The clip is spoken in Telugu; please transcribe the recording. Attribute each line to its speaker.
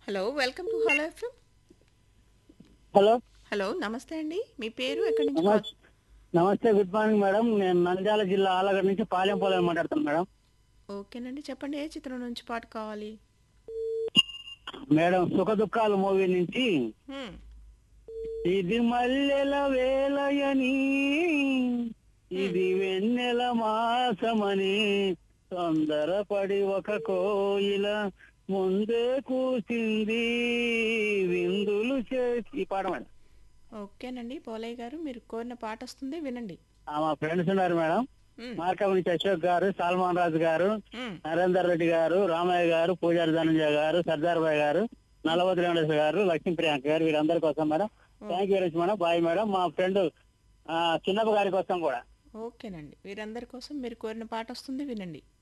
Speaker 1: Hello welcome to hello FM
Speaker 2: hello
Speaker 1: hello నమస్తే అండి మీ పేరు ఎక్కడి నుంచి
Speaker 2: నమస్తే నమస్తే గుడ్ మార్నింగ్ మేడం నేను నంద్యాల జిల్లా ఆలగడ్డ నుంచి పాలెం పోలెం మాట్లాడుతాను మేడం
Speaker 1: ఓకేనండి చెప్పండి ఏ చిత్రం నుంచి పాట కావాలి
Speaker 2: మేడం సుఖ దుఃఖాలు మూవీ నుంచి
Speaker 1: హ్మ్,
Speaker 2: ఇది మల్లెల వేలయని ఇది వెన్నెల మాసమని తొందరపడి ఒక కోయిల ముందే కూసింది విందులు చేసి ఈ పాట మేడం
Speaker 1: ఓకేనండి పోలయ్య గారు మీరు కోరిన పాట వస్తుంది వినండి
Speaker 2: ఆ, మా ఫ్రెండ్స్ ఉన్నారు మేడం
Speaker 1: హ్మ్,
Speaker 2: మార్కం నుంచి అశోక్ గారు సల్మాన్ రాజు గారు
Speaker 1: హ్మ్.
Speaker 2: నరేందర్ రెడ్డి గారు రామయ్య గారు పూజారి ధనంజయ గారు సర్దార్ బాయ్ గారు నల్లవతి వెంకటేశ్వర గారు లక్ష్మీ ప్రియాంక గారు వీరందరి కోసం madam thank you very much madam bye madam మా ఫ్రెండ్ చిన్నప్ప గారి కోసం కూడా
Speaker 1: ఓకేనండి వీరందరి కోసం మీరు కోరిన పాట వస్తుంది వినండి